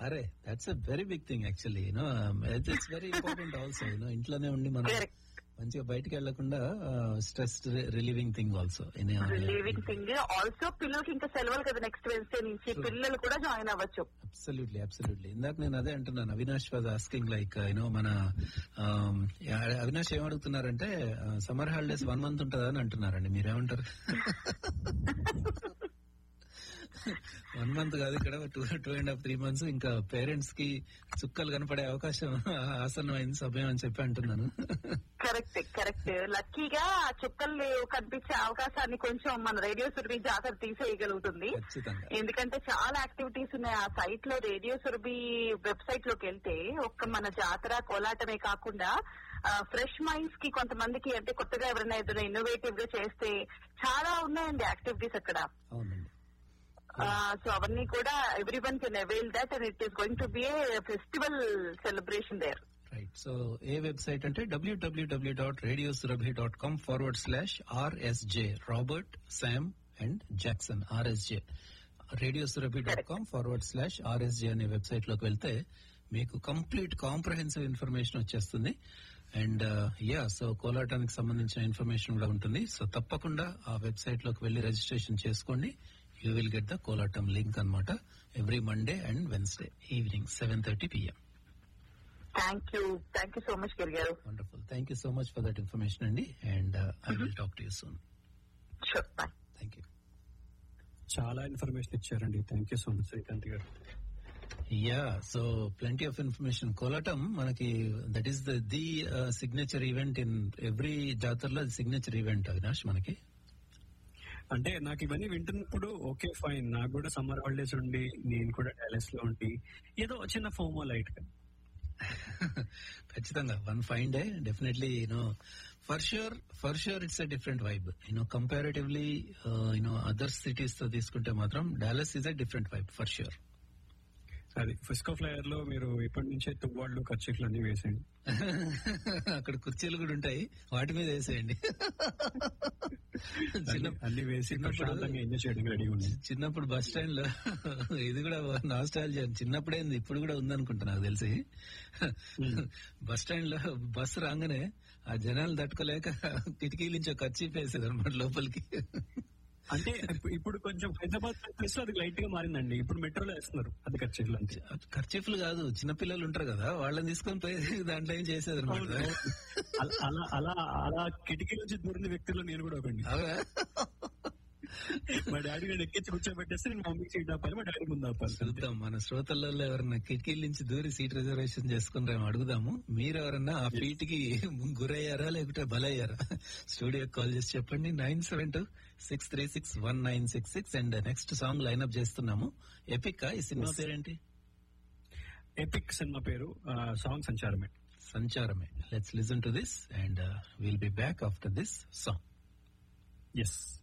అరే that's a very big thing actually you know it's very important also you know ఇంట్లోనే ఉండి మనం Correct. మంచిగా బయటికి వెళ్లకుండా stress relieving thing also living thing also పిల్లలకి ఇంకా సెలవులు కదా నెక్స్ట్ వెన్స్డే నుంచి True. పిల్లలు కూడా జాయిన్ అవ్వచ్చు అబ్సల్యూట్లీ అబ్సల్యూట్లీ ఇందాక నేను అదే అంటున్నాను Avinash was asking like you know మన um, యా- అవినాష్ ఏమడుగుతున్నారంటే సమ్మర్ హాలిడేస్ వన్ మంత్ ఉంటుందని అంటున్నారండి మీరేమంటారు వన్ మంత్ కాదు ఇక్కడ two two and half three months ఇంకా పేరెంట్స్ కి చుక్కలు కనపడే అవకాశం ఆసన్నమైన సమయం అని చెప్పి అంటున్నాను కరెక్ట్ కరెక్ట్ లక్కీగా చుక్కలు కనిపించే అవకాశాన్ని కొంచెం మన రేడియో సురభి జాతర తీసేయగలుగుతుంది ఖచ్చితంగా ఎందుకంటే చాలా యాక్టివిటీస్ ఉన్నాయి ఆ సైట్ లో రేడియో సురభి వెబ్సైట్ లోకి వెళ్తే ఒక్క మన జాతర కోలాటమే కాకుండా ఫ్రెష్ మైండ్స్ కి కొంతమందికి అంటే కొత్తగా ఎవరైనా ఏదైనా ఇన్నోవేటివ్ గా చేస్తే చాలా ఉన్నాయండి యాక్టివిటీస్ అక్కడ అవునండి సో అవన్నీ కూడా every one can avail that and it is going to be a festival celebration there right so a website అంటే W W W dot radio Surabhi dot com forward slash R S J Robert Sam and Jackson R S J radio Surabhi dot com forward slash R S J అనే website లోకి వెళ్తే మీకు complete comprehensive information వచ్చేస్తుంది and ya so కోలాటానికి సంబంధించిన information కూడా ఉంటుంది సో తప్పకుండా ఆ వెబ్సైట్ లోకి వెళ్లి రిజిస్ట్రేషన్ చేసుకోండి you will get the Kolatam link అన్నమాట every Monday and Wednesday evening seven thirty PM thank you thank you so much Giri garu wonderful thank you so much for that information అండి and I will talk to you soon sure bye thank you చాలా information ఇచ్చారండి thank you so much Srikanth garu ya so plenty of information Kolatam మనకి that is the the signature event in every జాతరలో signature event Avinash మనకి అంటే నాకు ఇవన్నీ వింటున్నప్పుడు okay fine నాకు కూడా సమ్మర్ హాలిడేస్ ఉండి నేను కూడా డాలస్ లో ఉండి ఏదో చిన్న ఫోమో లైట్ గా ఖచ్చితంగా one fine day definitely you know for sure for sure it's a different vibe you know comparatively you know other cities తో తీసుకుంటే మాత్రం Dallas is a different vibe for sure అది ఫిస్కో ఫ్లైయర్ లో మీరు ఇప్పటి నుంచే తువ్వాళ్ళు ఖర్చులు అన్ని వేసేయండి అక్కడ కుర్చీలు కూడా ఉంటాయి వాటి మీద వేసేయండి చిన్న అన్ని- అన్ని వేసి చిన్నప్పుడు- ప్రశాంతంగా ఎంజాయ్ చేయడం రెడీ ఉంది చిన్నప్పుడు బస్ స్టాండ్ లో ఇది కూడా నాస్టాలజీ చిన్నప్పుడే ఉంది ఇప్పుడు కూడా ఉందనుకుంటా నాకు తెలిసి బస్ స్టాండ్ లో బస్సు రాగానే ఆ జనాలు తట్టుకోలేక కిటికీల నుంచి ఒక కచ్చి వేసేది అనమాట లోపలికి అంటే ఇప్పు- ఇప్పుడు కొంచెం హైదరాబాద్ ప్లేస్ లో అది లైట్ గా మారిందండి ఇప్పుడు మెట్రోలో వేస్తున్నారు అది ఖర్చులు అంతే ఖర్చీఫ్లు కాదు చిన్నపిల్లలు ఉంటారు కదా వాళ్ళని తీసుకొని పోయి దాంట్లో ఏం చేసేది అనమాట అలా అలా అలా అలా కిటికీ నుంచి దూరిన వ్యక్తుల్లో నేను కూడా ఒకండి మా డాడీ నేను ఎక్కించి కూర్చోబెట్టేస్తే నేను మమ్మీకి సీట్ ఆపాలి మా డాడీ ముందు ఆపాలి చూద్దాం మన శ్రోతలలో ఎవరన్నా కిటికీల నుంచి దూరి సీట్ రిజర్వేషన్ చేసుకున్నారేమో అడుగుదాము మీరు ఎవరన్నా ఆ ఫీట్ కి గురయ్యారా లేకుంటే బలయ్యారా స్టూడియో కాల్ చేసి చెప్పండి nine seven two six three six one nine six six and next song lineup చేస్తున్నాము ఎపిక్ ఈ సినిమా పేరేంటి ఎపిక్ సినిమా పేరు సాంగ్ సంచారమే సంచారమే let's listen to this and will be back after this song yes